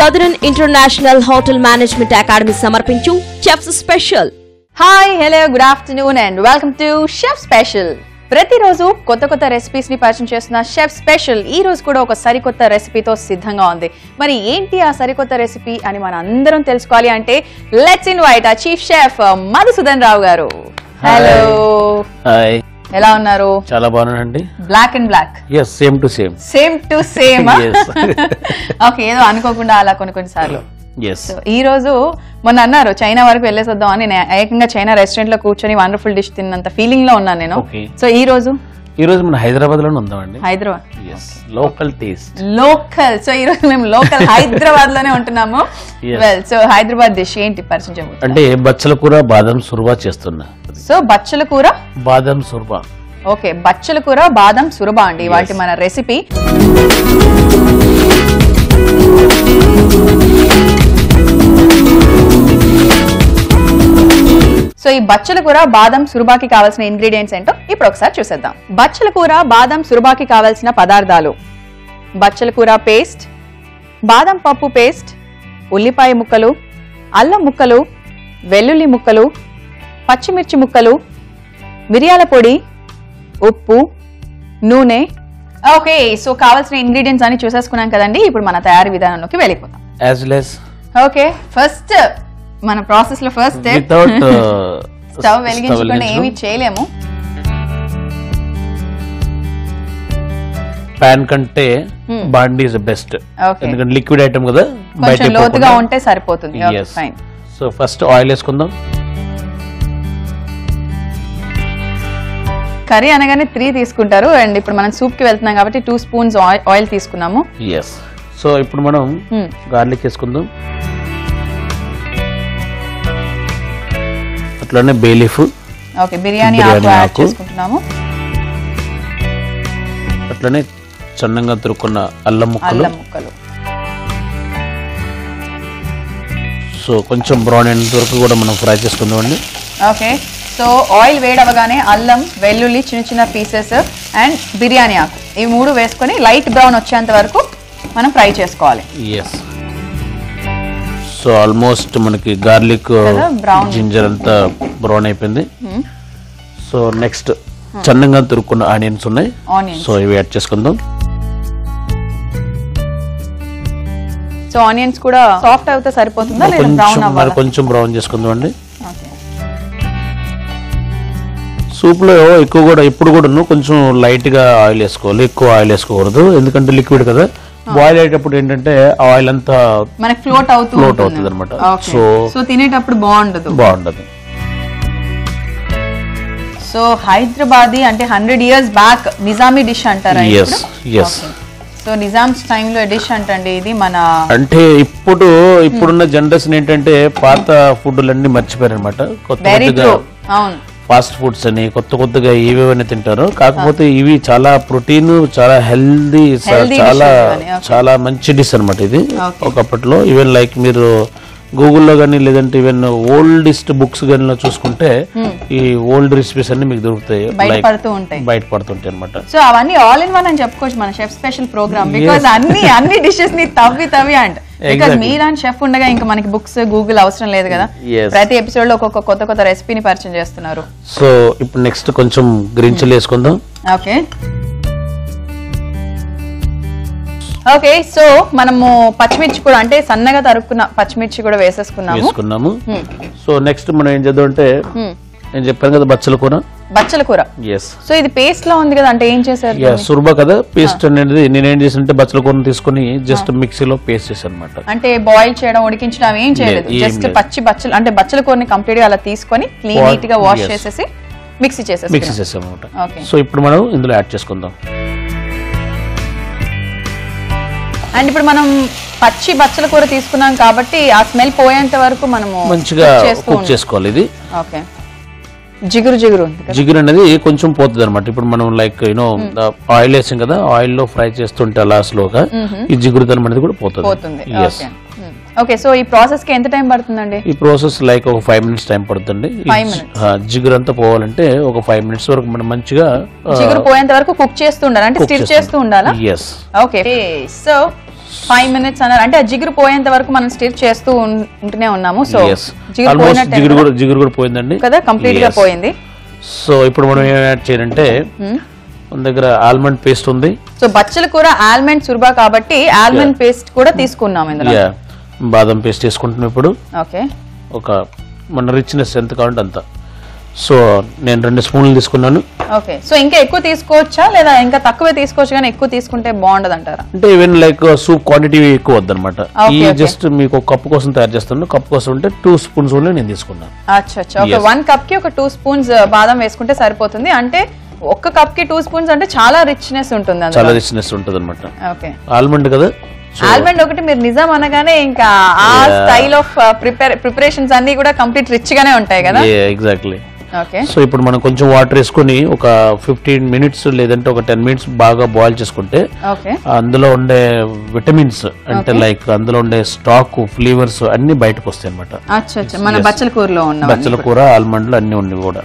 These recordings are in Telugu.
Southern International hotel management academy సమర్పించు chefs special hi hello good afternoon and welcome to chef special ప్రతిరోజు కొత్త కొత్త రెసిపీస్ ని పరిచయం చేస్తున్న షెఫ్ స్పెషల్ ఈ రోజు కూడా ఒక సరికొత్త రెసిపీతో సిద్ధంగా ఉంది మరి ఏంటి ఆ సరికొత్త రెసిపీ అని మన అందరం తెలుసుకోవాలి అంటే లెట్స్ ఇన్వైట్ ఆ chief chef Madhusudan Rao garu hello hi ఎలా ఉన్నారు చాలా బాగున్నానండి black and black yes same to same same to same Yes. Okay ఏదో అనుకోకుండా అలా కొన్ని కొన్ని సార్లు ఎస్ సో ఈ రోజు మొన్న అన్నారు చైనా వరకు వెళ్ళేసి వద్దాం అని నేను ఏకంగా చైనా రెస్టారెంట్ లో కూర్చొని వండర్ఫుల్ డిష్ తిన్నంత ఫీలింగ్ లో ఉన్నాను నేను Okay. సో ఈ రోజు ఈ రోజు మన హైదరాబాద్ లోనే ఉందామండి Hyderabad yes local taste local so ఈ రోజు మేము లోకల్ హైదరాబాద్ లోనే ఉంటున్నాము Yes. Well so Hyderabad dish ఏంటి పరిచయం చేయబోతుంది అంటే బచ్చల కూర బాదం సుర్బా చేస్తున్నా సో బచ్చల కూర బాదం సుర్బా ఓకే బచ్చల కూర బాదం సురబా అండి వాటి మన రెసిపీ సో ఈ బచ్చల కూర బాదం సురబాకి కావాల్సిన ఇంగ్రీడియంట్స్ ఏంటో ఇప్పుడు ఒకసారి చూసేద్దాం బచ్చల కూర బాదం సురబాకి కావాల్సిన పదార్థాలు బచ్చల కూర పేస్ట్ బాదం పప్పు పేస్ట్ ఉల్లిపాయ ముక్కలు అల్లం ముక్కలు వెల్లుల్లి ముక్కలు పచ్చిమిర్చి ముక్కలు మిరియాల పొడి ఉప్పు నూనె ఓకే సో కావాల్సిన ఇంగ్రీడియంట్స్ అన్ని చూసేసుకున్నాం కదండి ఇప్పుడు మన తయారీ విధానంలోకి వెళ్ళిపోతాం యాజ్ లెస్ ఓకే ఫస్ట్ మన ప్రాసెస్ లో ఫస్ట్ వితౌట్ స్టవ్ వెలిగించకుండా ఏమీ చేయలేము ప్యాన్ కంటే బాండీ ఇస్ బెస్ట్ Okay. ఎందుకంటే లిక్విడ్ ఐటమ్ కదా కొంచెం లోతుగా ఉంటే సరిపోతుంది yes fine so first oil వేసుకుందాం కర్రీ అనగానే త్రీ తీసుకుంటారు అండ్ ఇప్పుడు మనం సూప్ కి వెళ్తున్నాం కాబట్టి టూ స్పూన్స్ ఆయిల్ తీసుకున్నాము ఎస్ సో ఇప్పుడు మనం Hmm. గార్లిక్ వేసుకుందాం అట్లనే బేలీఫ్ ఓకే బిర్యానీ బిర్యానీ ఆకు యాడ్ ఆకు. చేసుకుంటున్నాము అట్లనే చన్నంగా తురుక్కున్న అల్లం ముక్కలు అల్లం ముక్కలు సో కొంచెం బ్రౌన్ అయినంత వరకు కూడా మనం ఫ్రై చేసుకుందామండి ఓకే సో ఆయిల్ వేడవగానే అల్లం వెల్లుల్లి చిన్న చిన్న పీసెస్ అండ్ బిర్యానీ ఆకు ఈ మూడు వేసుకొని లైట్ బ్రౌన్ వచ్చేంత వరకు మనం ఫ్రై చేసుకోవాలి ఎస్ సో ఆల్మోస్ట్ మనకి గార్లిక్ కదా, brown. జింజర్ అంతా బ్రౌన్ అయిపోయింది సో నెక్స్ట్ చన్నంగా తురుక్కున్న ఆనియన్స్ ఉన్నాయి ఆనియన్స్ సో ఇవి యాడ్ చేసుకుందాం సో ఆనియన్స్ కూడా సాఫ్ట్ అవుతే సరిపోతుందా లేదా బ్రౌన్ కొంచెం మరి అవ్వాలా కొంచెం బ్రౌన్ చేసుకుందాం అండి ఓకే సూప్ లో ఎక్కువ కూడా ఇప్పుడు కూడా కొంచెం లైట్ గా ఆయిల్ వేసుకోవాలి ఎక్కువ ఆయిల్ వేసుకోకూడదు ఎందుకంటే లిక్విడ్ కదా బాయిల్ అయ్యేటప్పుడు ఏంటంటే ఆయిల్ అంతా మనకి ఫ్లోట్ అవుతూ Float అవుతుంది అన్నమాట. సో So- సో తినేటప్పుడు బాగుండదు బాగుండదు సో హైదరాబాదీ అంటే hundred years back Nizami dish అంటారా Yes, ఇప్పుడు? yes. Okay. సో నిజామ్స్ టైంలో డిష్ అంటండి ఇది మన అంటే ఇప్పుడు ఇప్పుడున్న జనరేషన్ ఏంటంటే పాత ఫుడ్లన్నీ మర్చిపోయారు అనమాట కొత్త వెరీ కొత్తగా ట్రూ అవును ఫాస్ట్ ఫుడ్స్ అని కొత్త కొత్తగా ఏవేవైనా తింటారు కాకపోతే ఇవి చాలా ప్రోటీన్ చాలా హెల్దీ Healthy చాలా dishes అని, okay. చాలా మంచి డిష్ అన్నమాట ఇది Okay. ఒకప్పట్లో ఈవెన్ లైక్ మీరు గూగుల్లో కానీ లేదంటే ఈవెన్ ఓల్డెస్ట్ బుక్స్ కానీ చూసుకుంటే ఈ ఓల్డ్ రెసిపీస్ అన్ని మీకు దొరుకుతాయి బయటపడుతూ ఉంటాయి బయట పడుతుంటాయి అనమాట సో అవన్నీ ఆల్ ఇన్ వన్ అని చెప్పుకోవచ్చు మన షెఫ్ స్పెషల్ ప్రోగ్రామ్ బికాస్ అన్ని అన్ని డిషెస్ ని తవ్వి తవ్వి అంట బికాస్ Exactly. మీలాంటి షెఫ్ ఉండగా ఇంకా మనకి బుక్స్ గూగుల్ అవసరం లేదు కదా Yes. ప్రతి ఎపిసోడ్ లో ఒక్కొక్క కొత్త కొత్త రెసిపీని పరిచయం చేస్తున్నారు సో ఇప్పుడు నెక్స్ట్ కొంచెం గ్రీన్ చిల్లీ వేసుకుందాం ఓకే ఓకే సో మనము పచ్చిమిర్చి కూడా అంటే సన్నగా తరుక్కున్న పచ్చిమిర్చి కూడా వేసేసుకున్నాము వేసుకున్నాము Hmm. సో నెక్స్ట్ మనం ఏం చేద్దాం అంటే Hmm. నేను చెప్పాను కదా బచ్చల కూర బచ్చల కూర ఎస్ సో ఇది పేస్ట్ లో ఉంది కదా అంటే ఏం చేశారు యా సుర్బా కదా పేస్ట్ అనేది నేనేం చేసానంటే బచ్చల కూరను తీసుకొని జస్ట్ మిక్సీలో పేస్ట్ చేశాను అనమాట అంటే బాయిల్ చేయడం ఉడికించడం ఏం చేయలేదు లేదు, ఏం జస్ట్ లేదు. పచ్చి బచ్చలు అంటే బచ్చల కూరని కంప్లీట్ గా అలా తీసుకొని క్లీన్ Wa- నీట్ గా వాష్ yes. చేసేసి మిక్సీ మిక్సీ చేసేసి చేసాం అనమాట Okay. సో ఇప్పుడు మనం ఇందులో యాడ్ చేసుకుందాం అండ్ ఇప్పుడు మనం పచ్చి బచ్చల కూర తీసుకున్నాం కాబట్టి ఆ స్మెల్ పోయేంత వరకు మనము మంచిగా cook చేస్తూ కుక్ ఉండాలి. చేసుకోవాలి ఇది ఓకే జిగురు జిగురు ఉంది కదా. జిగురు అనేది కొంచెం పోతుంది అనమాట ఇప్పుడు మనం లైక్ యూనో ఆయిల్ వేసాం కదా ఆయిల్ లో ఫ్రై చేస్తుంటే అలా స్లోగా ఈ జిగురుతనం అనేది కూడా పోతుంది పోతుంది ఎస్ ఓకే ఓకే సో ఈ ప్రాసెస్ కి ఎంత టైం పడుతుందండి ఈ ప్రాసెస్ లైక్ ఒక ఫైవ్ మినిట్స్ టైం పడుతుంది ఈ Five జి- ఆ, జిగురు అంతా పోవాలంటే ఒక ఫైవ్ మినిట్స్ వరకు మనం మంచిగా జిగురు పోయేంత వరకు కుక్ చేస్తూ ఉండాలి అంటే స్టిర్ చేస్తూ ఉండాలా yes okay so five minutes అన్నారు అంటే ఆ జిగురు పోయేంత వరకు మనం స్టిర్ చేస్తూ ఉన్- ఉంటూనే ఉన్నాము సో ఎస్ జిగురు ఆల్మోస్ట్ పోయినట్టే జిగురు కదా? కూడా జిగురు కూడా పోయిందండి కదా కంప్లీట్ గా Yes. పోయింది సో ఇప్పుడు మనం ఏం యాడ్ చేయాలంటే మన దగ్గర ఆల్మండ్ పేస్ట్ ఉంది సో బచ్చల కూర ఆల్మండ్ సుర్బా కాబట్టి ఆల్మండ్ పేస్ట్ కూడా తీసుకున్నాం ఇందులో యా బాదం పేస్ట్ వేసుకుంటున్నాం ఇప్పుడు ఓకే ఒక మన రిచ్నెస్ ఎంత కావాలంటే అంత సో నేను రెండు స్పూన్లు తీసుకున్నాను ఓకే సో ఇంకా ఎక్కువ తీసుకోవచ్చా లేదా ఇంకా తక్కువే తీసుకోవచ్చు కానీ ఎక్కువ తీసుకుంటే బాగుండదు అంటారా అంటే ఈవెన్ లైక్ సూప్ క్వాంటిటీ ఎక్కువ వద్దనమాట ఈ Okay, okay. జస్ట్ మీకు ఒక కప్పు కోసం తయారు చేస్తాను కప్పు కోసం అంటే టూ స్పూన్స్ ఓన్లీ నేను తీసుకున్నాను అచ్చా అచ్చా ఒక Yes. వన్ కప్ కి ఒక టూ స్పూన్స్ బాదం వేసుకుంటే సరిపోతుంది అంటే ఒక్క కప్ కి టూ స్పూన్స్ అంటే చాలా రిచ్నెస్ ఉంటుంది చాలా అందులో రిచ్నెస్ ఉంటుంది అనమాట ఓకే ఆల్మండ్ కదా ఆల్మండ్ ఒకటి మీరు నిజం అనగానే ఇంకా ఆ Yeah. Style of prepare preparations అన్ని కూడా కంప్లీట్ రిచ్ గానే ఉంటాయి కదా ఎగ్జాక్ట్లీ ఓకే సో ఇప్పుడు మనం కొంచెం వాటర్ వేసుకొని ఒక ఫిఫ్టీన్ మినిట్స్ లేదంటే ఒక టెన్ మినిట్స్ బాగా బాయిల్ చేసుకుంటే ఓకే అందులో ఉండే విటమిన్స్ అంటే లైక్ అందులో ఉండే స్టాక్ ఫ్లేవర్స్ అన్ని బయటకు వస్తాయి అనమాట అచ్చా అచ్చా మన Yes. బచ్చల కూరలో ఉన్న బచ్చల కూర ఆల్మండ్లు అన్ని ఉన్నాయి కూడా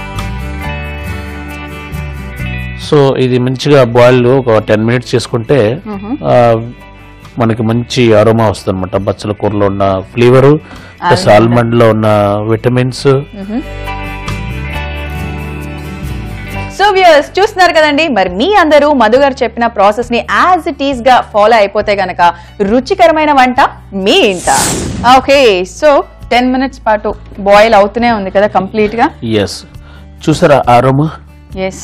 సో ఇది మంచిగా బాయిల్ ఒక టెన్ మినిట్స్ చేసుకుంటే ఆ, మనకి మంచి అరోమా వస్తుంది అనమాట బచ్చల కూరలో ఉన్న ఫ్లేవర్ ప్లస్ ఆల్మండ్ లో ఉన్న విటమిన్స్ సో వ్యూయర్స్ చూస్తున్నారు కదండి మరి మీ అందరూ మధు గారు చెప్పిన ప్రాసెస్ ని యాజ్ ఇట్ ఈస్ గా ఫాలో అయిపోతే గనక రుచికరమైన వంట మీ ఇంట ఓకే సో టెన్ మినిట్స్ పాటు బాయిల్ అవుతూనే ఉంది కదా కంప్లీట్ గా ఎస్ చూసారా aroma yes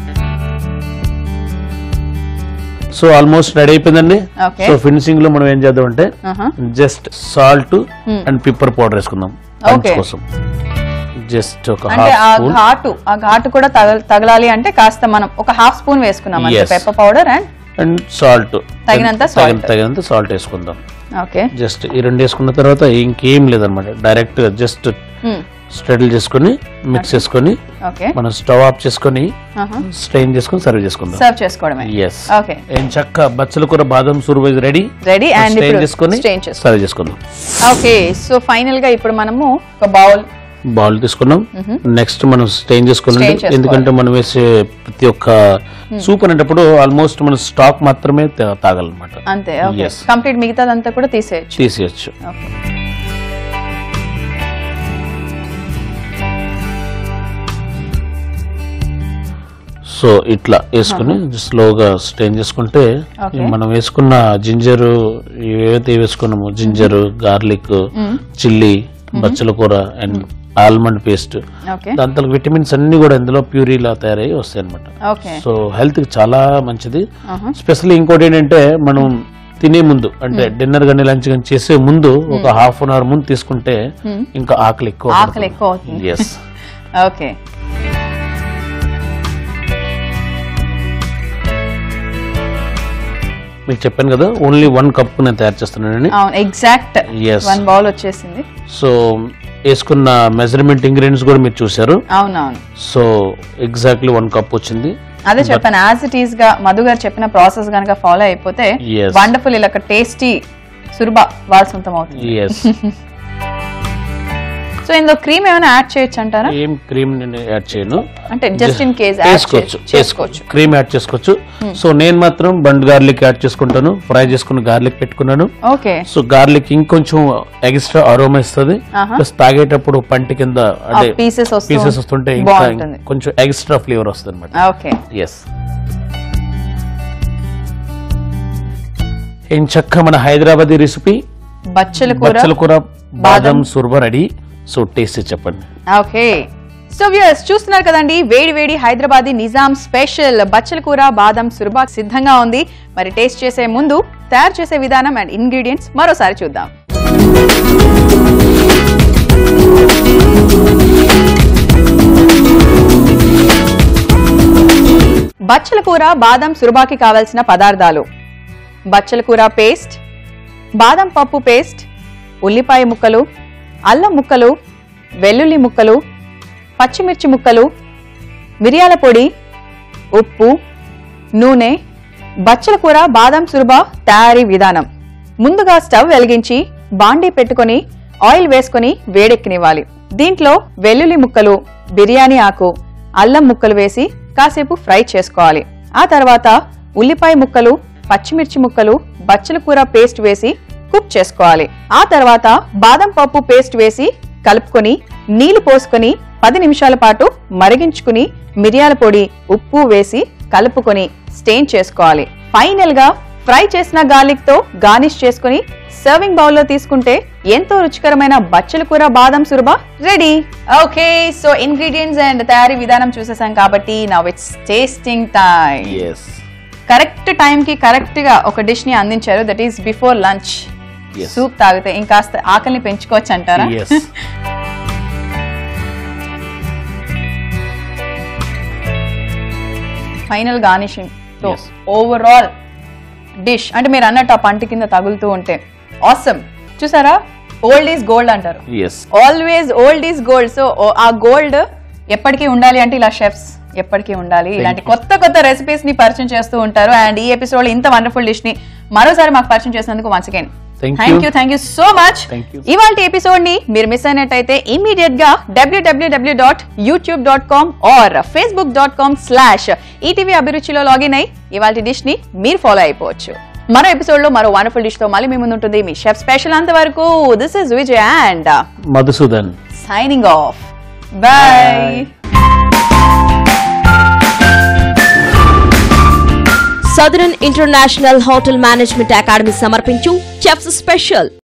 so almost ready అయిపోయిందండి Okay. సో ఫినిషింగ్ లో మనం ఏం చేద్దాం అంటే just salt and pepper powder వేసుకుందాం పంచ్ Okay. కోసం జస్ట్ ఒక అంటే హాఫ్ ఆ స్పూన్ ఘాటు ఆ ఘాటు కూడా తగ- తగలాలి అంటే కాస్త మనం ఒక హాఫ్ స్పూన్ వేసుకున్నాం అంటే Yes. Pepper powder and and salt తగినంత salt. తగినంత సాల్ట్ వేసుకుందాం ఓకే జస్ట్ ఈ రెండు వేసుకున్న తర్వాత ఇంకేం లేదనమాట డైరెక్ట్ గా జస్ట్ స్ట్రెడిల్ చేసుకొని మిక్స్ చేసుకొని ఓకే మనం స్టవ్ ఆఫ్ చేసుకొని స్ట్రెయిన్ చేసుకొని సర్వ్ చేసుకుందాం సర్వ్ చేసుకోవడమే ఎస్ ఓకే ఏం చక్క బచ్చల కూర బాదం సూర్వ రెడీ రెడీ అండ్ స్ట్రెయిన్ ఇప్పుడు చేసుకొని స్ట్రెయిన్ చేసుకో సర్వ్ చేసుకుందాం ఓకే సో ఫైనల్ గా ఇప్పుడు మనము ఒక బౌల్ బౌల్ తీసుకున్నాం నెక్స్ట్ మనం స్టెయిన్ చేసుకోవాలి Strain చేసుకోవాలి. ఎందుకంటే మనం వేసే ప్రతి ఒక్క సూప్ అనేటప్పుడు ఆల్మోస్ట్ మనం స్టాక్ మాత్రమే తా- తాగాలన్నమాట అంతే ఓకే Yes. కంప్లీట్ మిగతాదంతా కూడా తీసేయచ్చు తీసేయచ్చు ఓకే సో ఇట్లా వేసుకుని స్లోగా స్టెయిన్ చేసుకుంటే Okay. ఈ మనం వేసుకున్న జింజర్ ఏవైతే వేసుకున్నామో జింజర్ గార్లిక్ చిల్లీ బచ్చల కూర అండ్ ఆల్మండ్ పేస్ట్ ఓకే దాంతో విటమిన్స్ అన్ని కూడా ఇందులో ప్యూరీలా తయారై వస్తాయి అనమాట ఓకే సో హెల్త్ కి చాలా మంచిది స్పెషల్లీ ఇంకోటి ఏంటంటే మనం తినే ముందు అంటే డిన్నర్ కానీ లంచ్ కానీ చేసే ముందు ఒక హాఫ్ అన్ అవర్ ముందు తీసుకుంటే ఇంకా ఆకలి ఎక్కువ ఆకలి ఎక్కువ అవుతుంది ఎస్ ఓకే మీకు చెప్పాను కదా ఓన్లీ వన్ కప్ నేను తయారు చేస్తున్నానని అవును ఎగ్జాక్ట్ Yes. వన్ బౌల్ వచ్చేసింది సో వేసుకున్న మెజర్మెంట్ ఇంగ్రీడియంట్స్ కూడా మీరు చూసారు అవునవును సో ఎగ్జాక్ట్లీ వన్ కప్ వచ్చింది అదే చెప్పాను యాజ్ ఇట్ ఈస్ గా మధు గారు చెప్పిన ప్రాసెస్ గనక ఫాలో అయిపోతే Yes. వండర్ఫుల్ ఇలా టేస్టీ సురుబా వాళ్ళ సొంతం అవుతుంది ఎస్ సో ఇందులో క్రీమ్ ఏమైనా యాడ్ చేయొచ్చు అంటారా ఏం క్రీమ్ నేను యాడ్ చేయను అంటే జస్ట్ ఇన్ కేస్ చేసుకోవచ్చు చేసుకోవచ్చు క్రీమ్ యాడ్ చేసుకోవచ్చు సో నేను మాత్రం బండ్ గార్లిక్ యాడ్ చేసుకుంటాను ఫ్రై చేసుకున్న గార్లిక్ పెట్టుకున్నాను ఓకే సో గార్లిక్ ఇంకొంచెం ఎక్స్ట్రా అరోమా ఇస్తుంది ఆహా. ప్లస్ తాగేటప్పుడు పంటి కింద అంటే పీసెస్ వస్తూ పీసెస్ వస్తుంటే ఇంకా బాగుంటుంది కొంచెం ఎక్స్ట్రా ఫ్లేవర్ వస్తుంది అనమాట ఓకే ఎస్ ఏం చక్క మన హైదరాబాదీ రెసిపీ బచ్చల కూర బచ్చల కూర బాదం సుర్బ రెడీ సో టేస్ట్ చెప్పండి ఓకే సో వ్యూయర్స్ చూస్తున్నారు కదండి వేడి వేడి హైదరాబాదీ నిజాం స్పెషల్ బచ్చల కూర బాదం సురబా సిద్ధంగా ఉంది మరి టేస్ట్ చేసే ముందు తయారు చేసే విధానం అండ్ ఇంగ్రీడియంట్స్ మరోసారి చూద్దాం బచ్చల కూర బాదం సురబాకి కావలసిన పదార్థాలు బచ్చల కూర పేస్ట్ బాదం పప్పు పేస్ట్ ఉల్లిపాయ ముక్కలు అల్లం ముక్కలు వెల్లుల్లి ముక్కలు పచ్చిమిర్చి ముక్కలు మిరియాల పొడి ఉప్పు నూనె బచ్చల కూర బాదం సురబ తయారీ విధానం ముందుగా స్టవ్ వెలిగించి బాండీ పెట్టుకొని ఆయిల్ వేసుకొని వేడెక్కనివ్వాలి దీంట్లో వెల్లుల్లి ముక్కలు బిర్యానీ ఆకు అల్లం ముక్కలు వేసి కాసేపు ఫ్రై చేసుకోవాలి ఆ తర్వాత ఉల్లిపాయ ముక్కలు పచ్చిమిర్చి ముక్కలు బచ్చల కూర పేస్ట్ వేసి కుక్ చేసుకోవాలి ఆ తర్వాత బాదం పప్పు పేస్ట్ వేసి కలుపుకొని నీళ్లు పోసుకొని పది నిమిషాల పాటు మరిగించుకుని మిరియాల పొడి ఉప్పు వేసి కలుపుకొని స్టెయిన్ చేసుకోవాలి ఫైనల్ గా ఫ్రై చేసిన గార్లిక్ తో గార్నిష్ చేసుకుని సర్వింగ్ బౌల్ లో తీసుకుంటే ఎంతో రుచికరమైన బచ్చల కూర బాదం సురబ ready okay so ingredients and తయారీ విధానం చూసేసాం కాబట్టి now it's tasting time yes correct time కి కరెక్ట్ గా ఒక డిష్ ని అందించారు that is before lunch Yes. Soup తాగితే ఇంకాస్త ఆకలిని పెంచుకోవచ్చు అంటారా yes final garnishing so Yes. Overall dish అంటే మీరు అన్నట్టు ఆ పంట కింద తగులుతూ ఉంటే ఆసమ్ చూసారా ఓల్డ్ ఈజ్ గోల్డ్ అంటారు yes always old is gold so ఆ గోల్డ్ ఎప్పటికీ ఉండాలి అంటే ఇలా షెఫ్స్ ఎప్పటికీ ఉండాలి ఇలాంటి కొత్త కొత్త రెసిపీస్ ని పరిచయం చేస్తూ ఉంటారు అండ్ ఈ ఎపిసోడ్ ఇంత వండర్ఫుల్ డిష్ ని మరోసారి మాకు పరిచయం చేసినందుకు once again Thank thank you. You thank you so much Thank you. ఇవాళ ఎపిసోడ్ ని మీరు మిస్ అయినట్టయితే ఇమీడియట్ గా W W W dot YouTube dot com or Facebook dot com slash ETV అభిరుచిలో లాగిన్ అయి ఇవాళ డిష్ ని మీరు ఫాలో అయిపోవచ్చు మరో ఎపిసోడ్ లో మరో వండర్ఫుల్ డిష్ తో మళ్ళీ మీ ముందు ఉంటుంది మీ షెఫ్ స్పెషల్ అంతవరకు this is Vijay and Madhusudan signing off. Bye. Southern International hotel management academy సమర్పించు చెఫ్స్ స్పెషల్